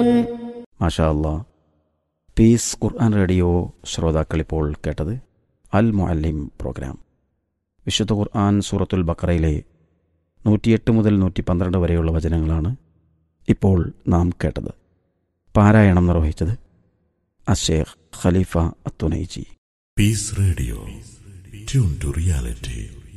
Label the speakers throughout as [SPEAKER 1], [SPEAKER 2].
[SPEAKER 1] മാഷാ അല്ലാ പീസ് ഖുർആൻ റേഡിയോ ശ്രോതാക്കളിപ്പോൾ കേട്ടത് അൽ മുഅല്ലിം പ്രോഗ്രാം വിശുദ്ധ ഖുർആൻ സൂറത്തുൽ ബക്കറയിലെ നൂറ്റിയെട്ട് മുതൽ നൂറ്റി പന്ത്രണ്ട് വരെയുള്ള വചനങ്ങളാണ് ഇപ്പോൾ നാം കേട്ടത് പാരായണം നിർവഹിച്ചത് അഷേഖ് ഖലീഫ അത്തുനൈജി
[SPEAKER 2] Peace Radio. Tune to reality.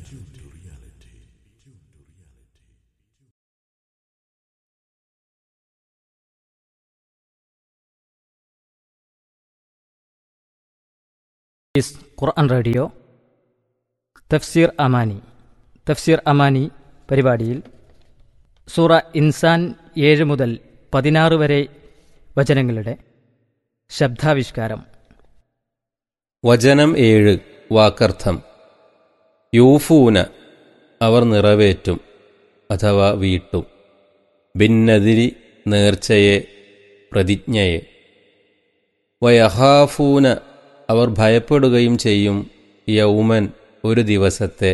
[SPEAKER 3] ഇസ് ഖുർആൻ റേഡിയോ തഫ്സീർ അമാനി തഫ്സീർ അമാനി പരിപാടിയിൽ സൂറ ഇൻസാൻ ഏഴ് മുതൽ പതിനാറ് വരെ വചനങ്ങളുടെ ശബ്ദാവിഷ്കാരം
[SPEAKER 4] വചനം ഏഴ് വാക്കർത്ഥം യൂഫൂന അവർ നിറവേറ്റും അഥവാ വീട്ടും ഭിന്നതിരി നേർച്ചയെ പ്രതിജ്ഞയെ വയഹാഫൂന അവർ ഭയപ്പെടുകയും ചെയ്യും യൗമൻ ഒരു ദിവസത്തെ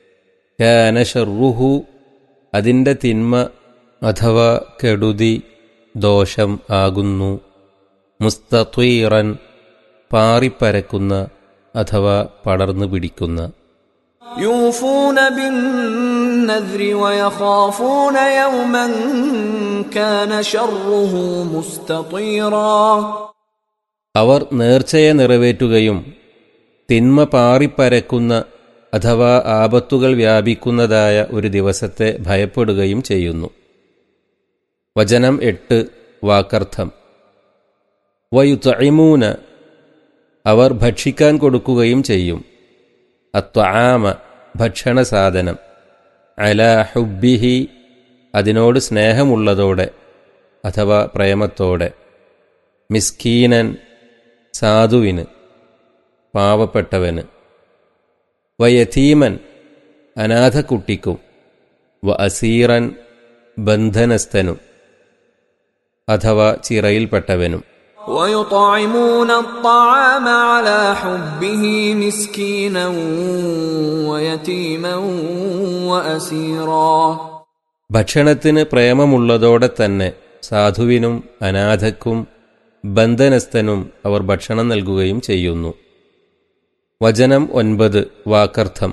[SPEAKER 4] കാനഷറുഹു അതിൻ്റെ തിന്മ അഥവാ കെടുതി ദോഷം ആകുന്നു മുസ്തത്വീറൻ പാറിപ്പരക്കുന്ന അഥവാ പടർന്നു പിടിക്കുന്ന
[SPEAKER 5] يوفون بالنذر ويخافون يوما كان شره مستطيرا
[SPEAKER 4] അവർ നേർച്ചയെ നിറവേറ്റുകയും തിന്മ പാറിപ്പരക്കുന്ന അഥവാ ആപത്തുകൾ വ്യാപിക്കുന്നതായ ഒരു ദിവസത്തെ ഭയപ്പെടുകയും ചെയ്യുന്നു വചനം എട്ട് വാക്കർത്ഥം വയുത്തൈമൂന അവർ ഭക്ഷിക്കാൻ കൊടുക്കുകയും ചെയ്യും അത്വാമ ഭക്ഷണ സാധനം അല ഹുബിഹി അതിനോട് സ്നേഹമുള്ളതോടെ അഥവാ പ്രേമത്തോടെ മിസ്കീനൻ സാധുവിന് പാവപ്പെട്ടവന് വയതീമൻ അനാഥക്കുട്ടിക്കും വ അസീറൻ ബന്ധനസ്ഥനും അഥവാ ചിറയിൽപ്പെട്ടവനും
[SPEAKER 5] ويطعمون الطعام على حبه مسكينا ويتيما واسيرا
[SPEAKER 4] ഭക്ഷണത്തിന് പ്രേമമുള്ളതോടെ തന്നെ സാധുവിനും അനാഥക്കും ബന്ധനസ്ഥനും അവർ ഭക്ഷണം നൽകുകയും ചെയ്യുന്നു വചനം ഒൻപത് വാക്കർത്ഥം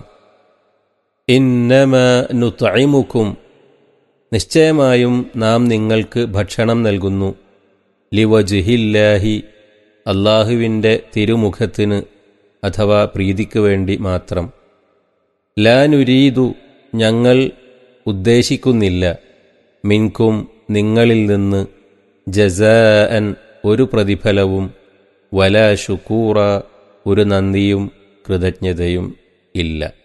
[SPEAKER 4] ഇന്നമ നുത്തൈമുക്കും നിശ്ചയമായും നാം നിങ്ങൾക്ക് ഭക്ഷണം നൽകുന്നു ലിവജുഹില്ലാഹി അള്ളാഹുവിൻ്റെ തിരുമുഖത്തിന് അഥവാ പ്രീതിക്ക് വേണ്ടി മാത്രം ലാനുരീതു ഞങ്ങൾ ഉദ്ദേശിക്കുന്നില്ല മിൻകും നിങ്ങളിൽ നിന്ന് ജസാഅൻ ഒരു പ്രതിഫലവും വല ഷുക്കൂറ ഒരു നന്ദിയും കൃതജ്ഞതയും ഇല്ല